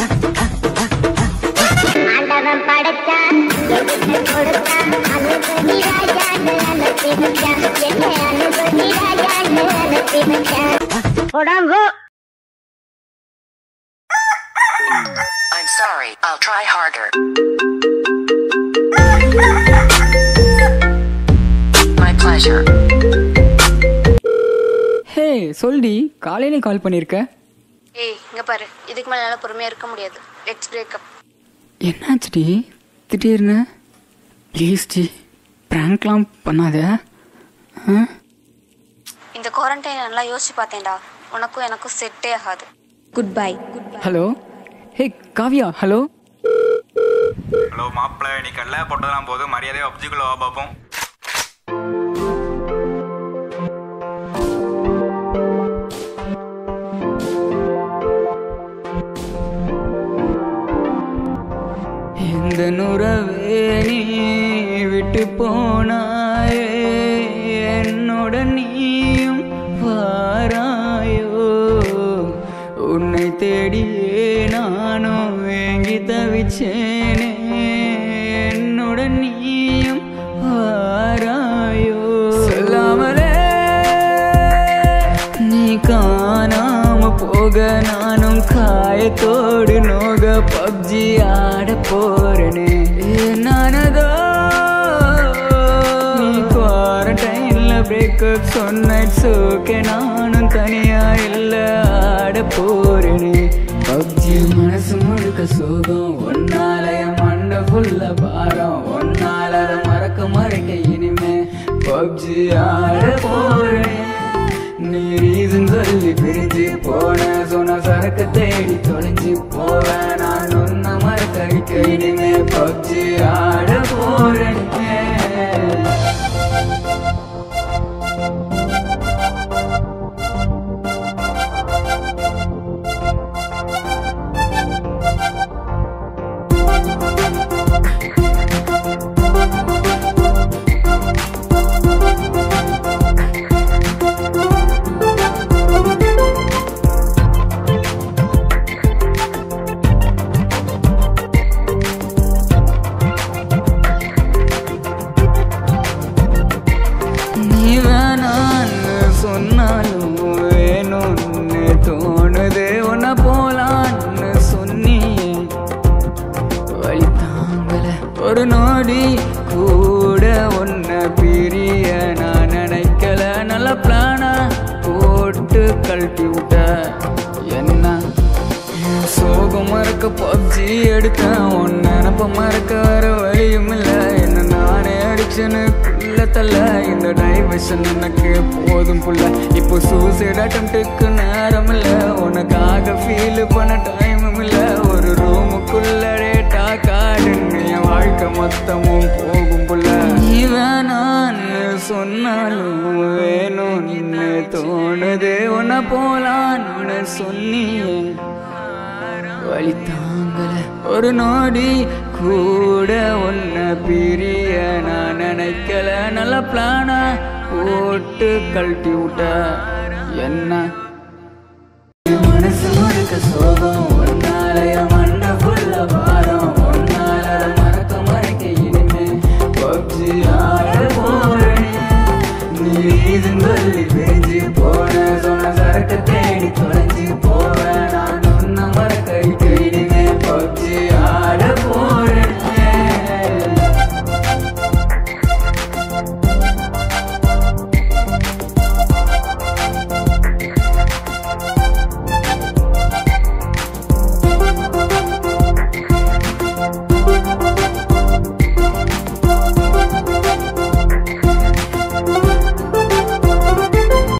ஆண்டவன் படைச்சான் என்கிட்ட கொடுத்தான் அனுபவி ராஜான்னு அனுப்பி வச்சான் என்ன அனுபவி ராஜான்னு அனுப்பி வச்சான் உடம்பு I'm sorry, I'll try harder. My pleasure. ஹே சொல்டி காலையிலே கால் பண்ணியிருக்க ஏய் இங்க பாரு இதுக்கு மேல என்னால பொறுமையா இருக்க முடியாது லெட்ஸ் பிரேக்கப் என்னாச்சுடி திடீர்னு ப்ளீஸ் டி ப்ராங்க்லாம் பண்ணாத ஆ இந்த குவாரண்டைன் நல்லா யோசிச்சு பார்த்தேன்டா உனக்கும் எனக்கும் செட்டே ஆகாது good bye good bye hello hey Kavya hello hello மாப்பிள்ள நீ கடலை போட்டதெல்லாம் போதும் மரியாதையை அப்ஜிக்குள்ள வா பார்ப்போம் இந்த நுறவே நீ விட்டு போனாயே என்னோட நீயும் வாராயோ உன்னை தேடியே நானும் ஏங்கி தவிச்சேனே என்னோட நீயும் வாராயோ சொல்லாமலே நீ காணாம போக நானும் காயத்தோடு நோக பப்ஜி ஆட போறேனே நானதோ நீ குவாரண்டைன்ல பிரேக்கப் சொன்ன ஓகே நானும் தனியா இல்ல ஆட போறேனே பப்ஜி மனசு முழுக்க சோகம் ஒன்னால என் மண்ட ஃபுல்ல பாரம் ஒன்னால அதை மறக்க மறைக்க இனிமே பப்ஜி ஆட போறேன் நீ ரீசன் சொல்லி பிரிஞ்சு போன சொன்ன சரக்கு தேடி தொலைஞ்சு போவேன் நான் ஒன்ன மறக்கடிக்க இனிமே பப்ஜி ஆட போறேன் நீ வேணான்னு சொன்னாலும் வேணும்னு தோணுது உன்ன போலான்னு சொன்னியே வழி தாங்கல ஒரு நொடி கூட உன்னை பிரிய நான் நினைக்கல நல்ல பிளானா போட்டு கழட்டி விட்ட என்ன என் சோகம் மறக்க பப்ஜி எடுத்தேன் உன் நினப்ப மறக்க வர வழியும் இல்ல என்ன நானே அடிச்சனுக்குள்ள தள்ள இந்த டைவர்ஷன் எனக்கு போதும் புள்ள இப்போ சூசைட் அட்டம்ட்டுக்கு நேரம் இல்ல உனக்காக ஃபீல் பண்ண டைமும் இல்ல ஒரு ரூமுக்குள்ள ரேட்டா காடுன்னு என் வாழ்க்கை மொத்தமும் போகும் புள்ள நீ வேணான்னு சொன்னாலும் வேணும்னு தோணுது உன்னை போலான்னு சொன்னியே வழி தாங்கல ஒரு நொடி கூட உன்னை பிரிய நான் நினைக்கல நல்ல பிளானா போட்டு கழட்டி விட்ட என்ன மனசு முழுக்க சோகம் ஒன்ன